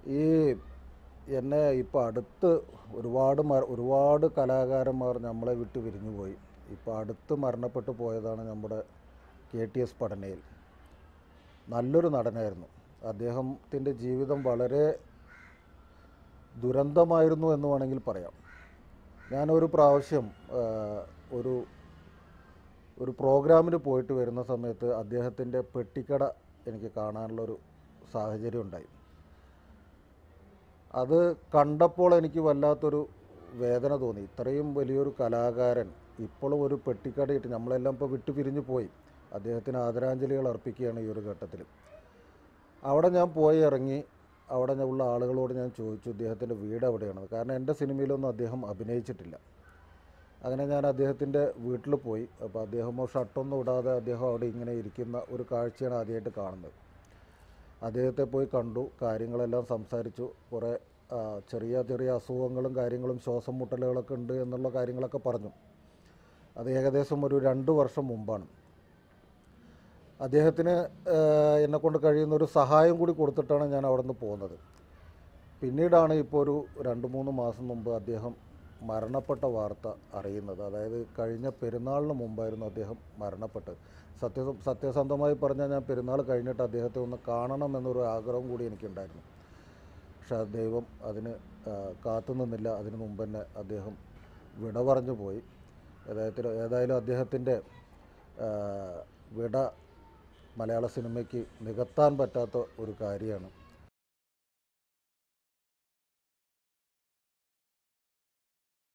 ഈ എന്നെ ഇപ്പോൾ അടുത്ത് ഒരുപാട് മര- ഒരുപാട് കലാകാരന്മാർ നമ്മളെ വിട്ട് പിരിഞ്ഞു പോയി ഇപ്പോൾ അടുത്ത് മരണപ്പെട്ടു പോയതാണ് നമ്മുടെ കെ ടി എസ് പഠനയിൽ നല്ലൊരു നടനായിരുന്നു അദ്ദേഹത്തിൻ്റെ ജീവിതം വളരെ ദുരന്തമായിരുന്നു എന്ന് വേണമെങ്കിൽ പറയാം ഞാനൊരു പ്രാവശ്യം ആ, ഒരു ഒരു പ്രോഗ്രാമിന് പോയിട്ട് വരുന്ന സമയത്ത് അദ്ദേഹത്തിൻ്റെ പെട്ടിക്കട എനിക്ക് കാണാനുള്ളൊരു സാഹചര്യം ഉണ്ടായി അത് കണ്ടപ്പോൾ എനിക്ക് വല്ലാത്തൊരു വേദന തോന്നി ഇത്രയും വലിയൊരു കലാകാരൻ ഇപ്പോഴും ഒരു പെട്ടിക്കടയിട്ട് നമ്മളെല്ലാം ഇപ്പോൾ വിട്ടു പിരിഞ്ഞു പോയി അദ്ദേഹത്തിന് ആദരാഞ്ജലികൾ അർപ്പിക്കുകയാണ് ഈ ഒരു ഘട്ടത്തിൽ അവിടെ ഞാൻ പോയി ഇറങ്ങി അവിടെ ഞാൻ ഉള്ള ആളുകളോട് ഞാൻ ചോദിച്ചു അദ്ദേഹത്തിൻ്റെ വീട് എവിടെയാണെന്ന് കാരണം എൻ്റെ സിനിമയിലൊന്നും അദ്ദേഹം അഭിനയിച്ചിട്ടില്ല അങ്ങനെ ഞാൻ അദ്ദേഹത്തിൻ്റെ വീട്ടിൽ പോയി അപ്പോൾ അദ്ദേഹം ഷർട്ടൊന്നും ഇടാതെ അദ്ദേഹം അവിടെ ഇങ്ങനെ ഇരിക്കുന്ന ഒരു കാഴ്ചയാണ് ആദ്യമായിട്ട് കാണുന്നത് അദ്ദേഹത്തെ പോയി കണ്ടു കാര്യങ്ങളെല്ലാം സംസാരിച്ചു കുറേ ആ, ചെറിയ ചെറിയ അസുഖങ്ങളും കാര്യങ്ങളും ശ്വാസം മുട്ടലുകളൊക്കെ ഉണ്ട് എന്നുള്ള കാര്യങ്ങളൊക്കെ പറഞ്ഞു അത് ഏകദേശം ഒരു രണ്ട് വർഷം മുമ്പാണ് അദ്ദേഹത്തിന് എന്നെ കൊണ്ട് കഴിയുന്ന ഒരു സഹായം കൂടി കൊടുത്തിട്ടാണ് ഞാൻ അവിടെ നിന്ന് പോകുന്നത് പിന്നീടാണ് ഇപ്പോൾ ഒരു രണ്ട് മൂന്ന് മാസം മുമ്പ് അദ്ദേഹം മരണപ്പെട്ട വാർത്ത അറിയുന്നത് അതായത് കഴിഞ്ഞ പെരുന്നാളിന് മുമ്പായിരുന്നു അദ്ദേഹം മരണപ്പെട്ടത് സത്യ സത്യസന്ധമായി പറഞ്ഞാൽ ഞാൻ പെരുന്നാൾ കഴിഞ്ഞിട്ട് അദ്ദേഹത്തെ ഒന്ന് കാണണം എന്നൊരു ആഗ്രഹം കൂടി എനിക്കുണ്ടായിരുന്നു പക്ഷേ ദൈവം അതിന് ആ, കാത്തു നിന്നില്ല അതിന് മുമ്പ് തന്നെ അദ്ദേഹം വിട പറഞ്ഞു പോയി ഏതായാലും ഏതായാലും അദ്ദേഹത്തിൻ്റെ ആ, വിട മലയാള സിനിമയ്ക്ക് നികത്താൻ പറ്റാത്ത ഒരു കാര്യമാണ്